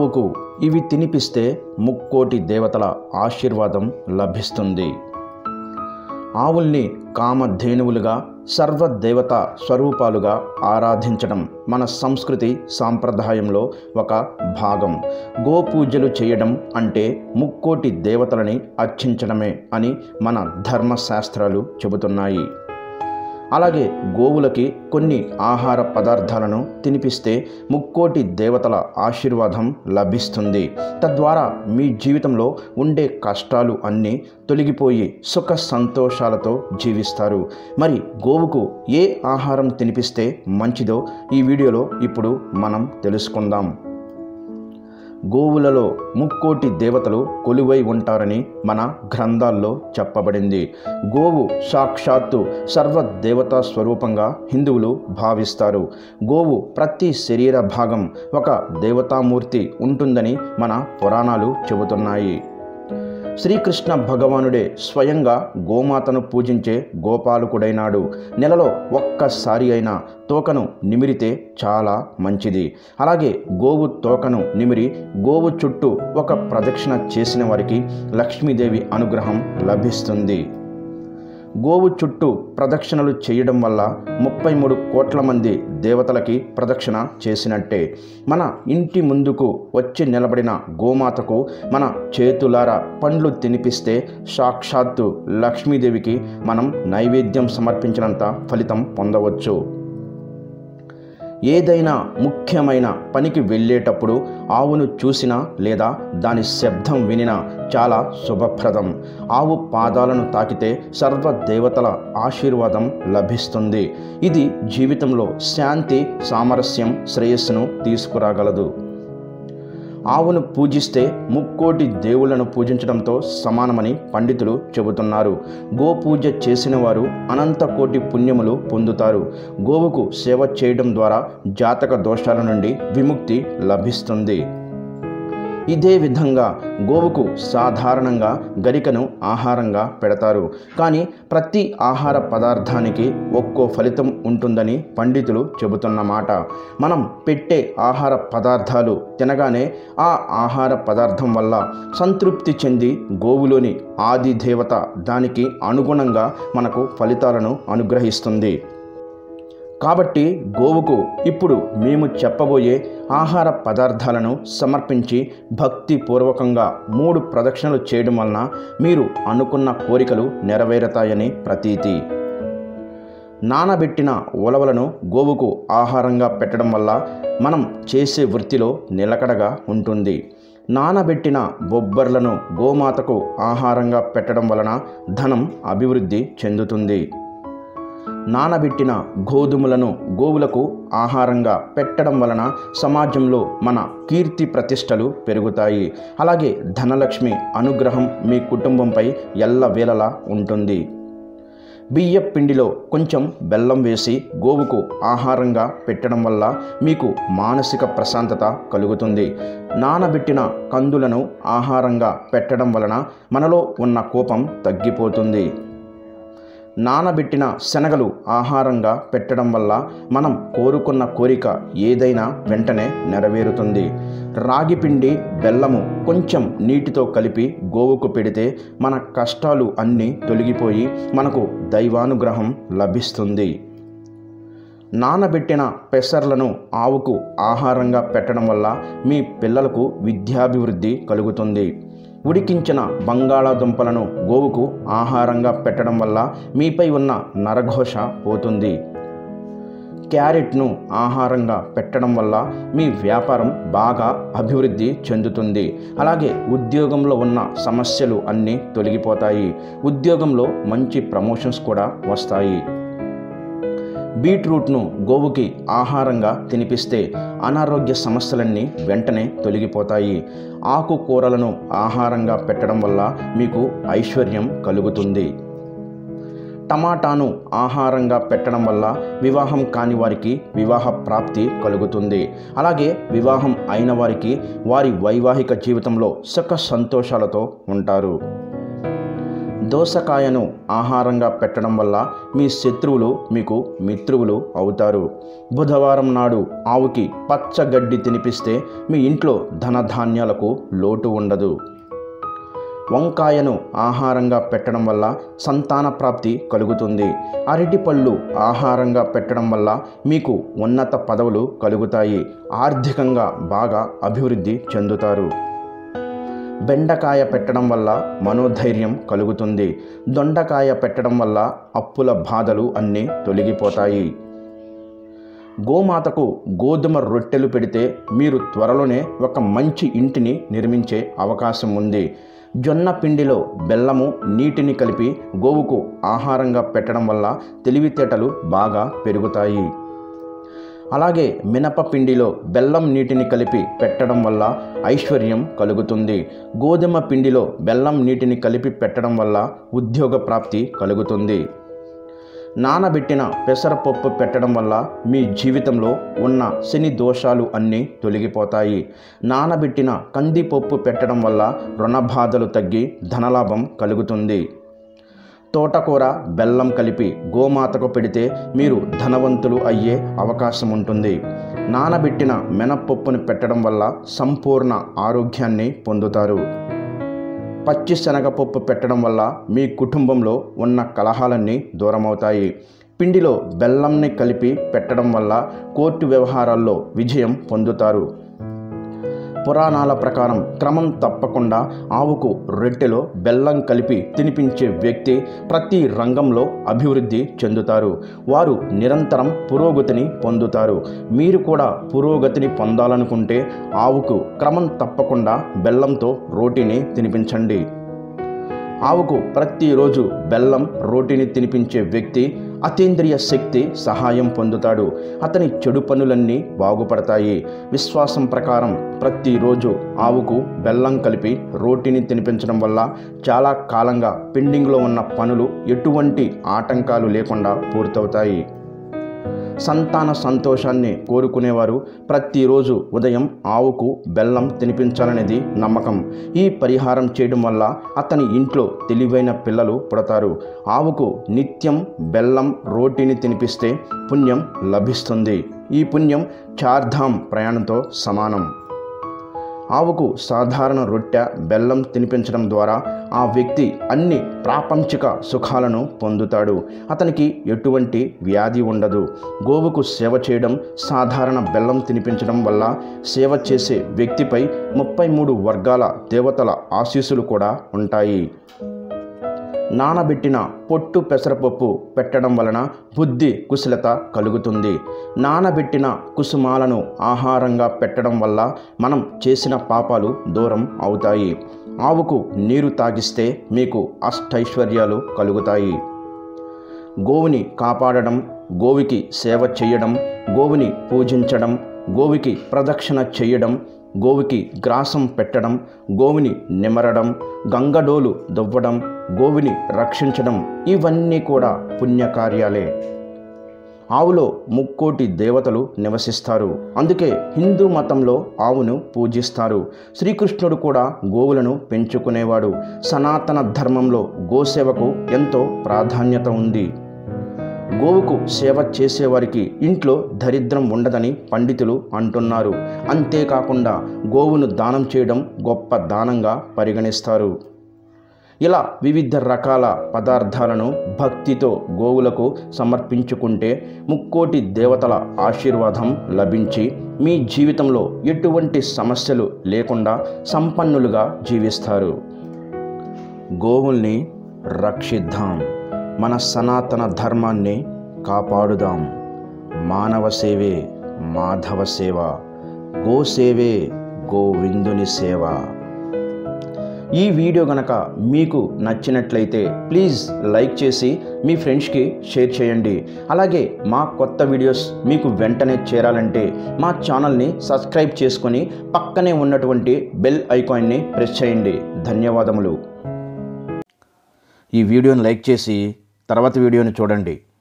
ఆవుకు ఇవి తినిపిస్తే ముక్కోటి దేవతల ఆశీర్వాదం లభిస్తుంది ఆవుల్ని కామధేనువులుగా సర్వదేవత స్వరూపాలుగా ఆరాధించడం మన సంస్కృతి సాంప్రదాయంలో ఒక భాగం గోపూజలు చేయడం అంటే ముక్కోటి దేవతలని అర్చించడమే అని మన ధర్మశాస్త్రాలు చెబుతున్నాయి అలాగే గోవులకి కొన్ని ఆహార పదార్థాలను తినిపిస్తే ముక్కోటి దేవతల ఆశీర్వాదం లభిస్తుంది తద్వారా మీ జీవితంలో ఉండే కష్టాలు అన్నీ తొలగిపోయి సుఖ సంతోషాలతో జీవిస్తారు మరి గోవుకు ఏ ఆహారం తినిపిస్తే మంచిదో ఈ వీడియోలో ఇప్పుడు మనం తెలుసుకుందాం గోవులలో ముక్కోటి దేవతలు కొలువై ఉంటారని మన గ్రంథాల్లో చెప్పబడింది గోవు సాక్షాత్తు సర్వదేవతా స్వరూపంగా హిందువులు భావిస్తారు గోవు ప్రతి శరీర భాగం ఒక దేవతామూర్తి ఉంటుందని మన పురాణాలు చెబుతున్నాయి శ్రీకృష్ణ భగవానుడే స్వయంగా గోమాతను పూజించే గోపాలకుడైనాడు నెలలో ఒక్కసారి అయినా తోకను నిమిరితే చాలా మంచిది అలాగే గోవు తోకను నిమిరి గోవు చుట్టూ ఒక ప్రదక్షిణ చేసిన వారికి లక్ష్మీదేవి అనుగ్రహం లభిస్తుంది గోవు చుట్టూ ప్రదక్షిణలు చేయడం వల్ల ముప్పై మూడు కోట్ల మంది దేవతలకి ప్రదక్షిణ చేసినట్టే మన ఇంటి ముందుకు వచ్చి నిలబడిన గోమాతకు మన చేతులారా పండ్లు తినిపిస్తే సాక్షాత్తు లక్ష్మీదేవికి మనం నైవేద్యం సమర్పించినంత ఫలితం పొందవచ్చు ఏదైనా ముఖ్యమైన పనికి వెళ్ళేటప్పుడు ఆవును చూసినా లేదా దాని శబ్దం వినినా చాలా శుభప్రదం ఆవు పాదాలను తాకితే సర్వదేవతల ఆశీర్వాదం లభిస్తుంది ఇది జీవితంలో శాంతి సామరస్యం శ్రేయస్సును తీసుకురాగలదు ఆవును పూజిస్తే ముక్కోటి దేవుళ్లను పూజించడంతో సమానమని పండితులు చెబుతున్నారు గోపూజ చేసిన వారు అనంత కోటి పుణ్యములు పొందుతారు గోవుకు సేవ చేయడం ద్వారా జాతక దోషాల నుండి విముక్తి లభిస్తుంది ఇదే విధంగా గోవుకు సాధారణంగా గరికను ఆహారంగా పెడతారు కానీ ప్రతి ఆహార పదార్థానికి ఒక్కో ఫలితం ఉంటుందని పండితులు చెబుతున్నమాట మనం పెట్టే ఆహార పదార్థాలు తినగానే ఆ ఆహార పదార్థం వల్ల సంతృప్తి చెంది గోవులోని ఆది దేవత దానికి అనుగుణంగా మనకు ఫలితాలను అనుగ్రహిస్తుంది కాబట్టి గోవుకు ఇప్పుడు మేము చెప్పబోయే ఆహార పదార్థాలను సమర్పించి భక్తిపూర్వకంగా మూడు ప్రదక్షిణలు చేయడం వలన మీరు అనుకున్న కోరికలు నెరవేరుతాయని ప్రతీతి నానబెట్టిన ఉలవలను గోవుకు ఆహారంగా పెట్టడం వల్ల మనం చేసే వృత్తిలో నిలకడగా ఉంటుంది నానబెట్టిన బొబ్బర్లను గోమాతకు ఆహారంగా పెట్టడం వలన ధనం అభివృద్ధి చెందుతుంది నానబెట్టిన గోధుమలను గోవులకు ఆహారంగా పెట్టడం వలన సమాజంలో మన కీర్తి ప్రతిష్టలు పెరుగుతాయి అలాగే ధనలక్ష్మి అనుగ్రహం మీ కుటుంబంపై ఎల్లవేళలా ఉంటుంది బియ్య పిండిలో కొంచెం బెల్లం వేసి గోవుకు ఆహారంగా పెట్టడం వల్ల మీకు మానసిక ప్రశాంతత కలుగుతుంది నానబెట్టిన కందులను ఆహారంగా పెట్టడం వలన మనలో ఉన్న కోపం తగ్గిపోతుంది నానబెట్టిన శనగలు ఆహారంగా పెట్టడం వల్ల మనం కోరుకున్న కోరిక ఏదైనా వెంటనే నెరవేరుతుంది రాగి పిండి బెల్లము కొంచెం నీటితో కలిపి గోవుకు పెడితే మన కష్టాలు అన్నీ తొలగిపోయి మనకు దైవానుగ్రహం లభిస్తుంది నానబెట్టిన పెసర్లను ఆవుకు ఆహారంగా పెట్టడం వల్ల మీ పిల్లలకు విద్యాభివృద్ధి కలుగుతుంది ఉడికించిన బంగాళాదుంపలను గోవుకు ఆహారంగా పెట్టడం వల్ల మీపై ఉన్న నరఘోష పోతుంది క్యారెట్ను ఆహారంగా పెట్టడం వల్ల మీ వ్యాపారం బాగా అభివృద్ధి చెందుతుంది అలాగే ఉద్యోగంలో ఉన్న సమస్యలు అన్నీ తొలగిపోతాయి ఉద్యోగంలో మంచి ప్రమోషన్స్ కూడా వస్తాయి బీట్రూట్ను గోవుకి ఆహారంగా తినిపిస్తే అనారోగ్య సమస్యలన్నీ వెంటనే తొలగిపోతాయి ఆకుకూరలను ఆహారంగా పెట్టడం వల్ల మీకు ఐశ్వర్యం కలుగుతుంది టమాటాను ఆహారంగా పెట్టడం వల్ల వివాహం కాని వారికి వివాహ ప్రాప్తి కలుగుతుంది అలాగే వివాహం అయిన వారికి వారి వైవాహిక జీవితంలో సుఖ సంతోషాలతో ఉంటారు దోసకాయను ఆహారంగా పెట్టడం వల్ల మీ శత్రువులు మీకు మిత్రువులు అవుతారు బుధవారం నాడు ఆవుకి పచ్చగడ్డి తినిపిస్తే మీ ఇంట్లో ధనధాన్యాలకు లోటు ఉండదు వంకాయను ఆహారంగా పెట్టడం వల్ల సంతాన ప్రాప్తి కలుగుతుంది అరటిపళ్ళు ఆహారంగా పెట్టడం వల్ల మీకు ఉన్నత పదవులు కలుగుతాయి ఆర్థికంగా బాగా అభివృద్ధి చెందుతారు బెండకాయ పెట్టడం వల్ల మనోధైర్యం కలుగుతుంది దొండకాయ పెట్టడం వల్ల అప్పుల బాధలు అన్నీ తొలగిపోతాయి గోమాతకు గోధుమ రొట్టెలు పెడితే మీరు త్వరలోనే ఒక మంచి ఇంటిని నిర్మించే అవకాశం ఉంది జొన్న పిండిలో బెల్లము నీటిని కలిపి గోవుకు ఆహారంగా పెట్టడం వల్ల తెలివితేటలు బాగా పెరుగుతాయి అలాగే మినప పిండిలో బెల్లం నీటిని కలిపి పెట్టడం వల్ల ఐశ్వర్యం కలుగుతుంది గోధుమ పిండిలో బెల్లం నీటిని కలిపి పెట్టడం వల్ల ఉద్యోగ ప్రాప్తి కలుగుతుంది నానబెట్టిన పెసరపప్పు పెట్టడం వల్ల మీ జీవితంలో ఉన్న శని దోషాలు అన్నీ తొలగిపోతాయి నానబెట్టిన కందిపప్పు పెట్టడం వల్ల రుణబాధలు తగ్గి ధనలాభం కలుగుతుంది తోటకూర బెల్లం కలిపి గోమాతకు పెడితే మీరు ధనవంతులు అయ్యే అవకాశం ఉంటుంది నానబెట్టిన మినపప్పును పెట్టడం వల్ల సంపూర్ణ ఆరోగ్యాన్ని పొందుతారు పచ్చి శనగపప్పు పెట్టడం వల్ల మీ కుటుంబంలో ఉన్న కలహాలన్నీ దూరమవుతాయి పిండిలో బెల్లంని కలిపి పెట్టడం వల్ల కోర్టు వ్యవహారాల్లో విజయం పొందుతారు పురాణాల ప్రకారం క్రమం తప్పకుండా ఆవుకు రొట్టెలో బెల్లం కలిపి తినిపించే వ్యక్తి ప్రతి రంగంలో అభివృద్ధి చెందుతారు వారు నిరంతరం పురోగతిని పొందుతారు మీరు కూడా పురోగతిని పొందాలనుకుంటే ఆవుకు క్రమం తప్పకుండా బెల్లంతో రోటీని తినిపించండి ఆవుకు ప్రతిరోజు బెల్లం రోటిని తినిపించే వ్యక్తి అతీంద్రియ శక్తి సహాయం పొందుతాడు అతని చెడు పనులన్నీ బాగుపడతాయి విశ్వాసం ప్రకారం ప్రతిరోజు ఆవుకు బెల్లం కలిపి రోటిని తినిపించడం వల్ల చాలా కాలంగా పెండింగ్లో ఉన్న పనులు ఎటువంటి ఆటంకాలు లేకుండా పూర్తవుతాయి సంతాన సంతోషాన్ని కోరుకునేవారు ప్రతిరోజు ఉదయం ఆవుకు బెల్లం తినిపించాలనేది నమ్మకం ఈ పరిహారం చేయడం వల్ల అతని ఇంట్లో తెలివైన పిల్లలు పుడతారు ఆవుకు నిత్యం బెల్లం రోటిని తినిపిస్తే పుణ్యం లభిస్తుంది ఈ పుణ్యం చార్ధామ్ ప్రయాణంతో సమానం ఆవుకు సాధారణ రొట్టె బెల్లం తినిపించడం ద్వారా ఆ వ్యక్తి అన్ని ప్రాపంచిక సుఖాలను పొందుతాడు అతనికి ఎటువంటి వ్యాధి ఉండదు గోవుకు సేవ చేయడం సాధారణ బెల్లం తినిపించడం వల్ల సేవ చేసే వ్యక్తిపై ముప్పై మూడు వర్గాల దేవతల ఆశీస్సులు కూడా ఉంటాయి నానబెట్టిన పొట్టు పెసరపప్పు పెట్టడం వలన బుద్ధి కుశలత కలుగుతుంది నానబెట్టిన కుసుమాలను ఆహారంగా పెట్టడం వల్ల మనం చేసిన పాపాలు దూరం అవుతాయి ఆవుకు నీరు తాగిస్తే మీకు అష్టైశ్వర్యాలు కలుగుతాయి గోవుని కాపాడడం గోవికి సేవ చేయడం గోవుని పూజించడం గోవికి ప్రదక్షిణ చేయడం గోవుకి గ్రాసం పెట్టడం గోవుని నిమరడం గంగడోలు దువ్వడం గోవుని రక్షించడం ఇవన్నీ కూడా పుణ్యకార్యాలే ఆవులో ముక్కోటి దేవతలు నివసిస్తారు అందుకే హిందూ మతంలో ఆవును పూజిస్తారు శ్రీకృష్ణుడు కూడా గోవులను పెంచుకునేవాడు సనాతన ధర్మంలో గోసేవకు ఎంతో ప్రాధాన్యత ఉంది గోవుకు సేవ చేసేవారికి ఇంట్లో దరిద్రం ఉండదని పండితులు అంటున్నారు అంతేకాకుండా గోవును దానం చేయడం గొప్ప దానంగా పరిగణిస్తారు ఇలా వివిధ రకాల పదార్థాలను భక్తితో గోవులకు సమర్పించుకుంటే ముక్కోటి దేవతల ఆశీర్వాదం లభించి మీ జీవితంలో ఎటువంటి సమస్యలు లేకుండా సంపన్నులుగా జీవిస్తారు గోవుల్ని రక్షిద్దాం మన సనాతన ధర్మాన్ని కాపాడుదాం మానవ సేవే మాధవ సేవ గోసేవే గోవిందుని సేవ ఈ వీడియో గనక మీకు నచ్చినట్లయితే ప్లీజ్ లైక్ చేసి మీ ఫ్రెండ్స్కి షేర్ చేయండి అలాగే మా కొత్త వీడియోస్ మీకు వెంటనే చేరాలంటే మా ఛానల్ని సబ్స్క్రైబ్ చేసుకొని పక్కనే ఉన్నటువంటి బెల్ ఐకాన్ని ప్రెస్ చేయండి ధన్యవాదములు ఈ వీడియోని లైక్ చేసి తర్వాత వీడియోని చూడండి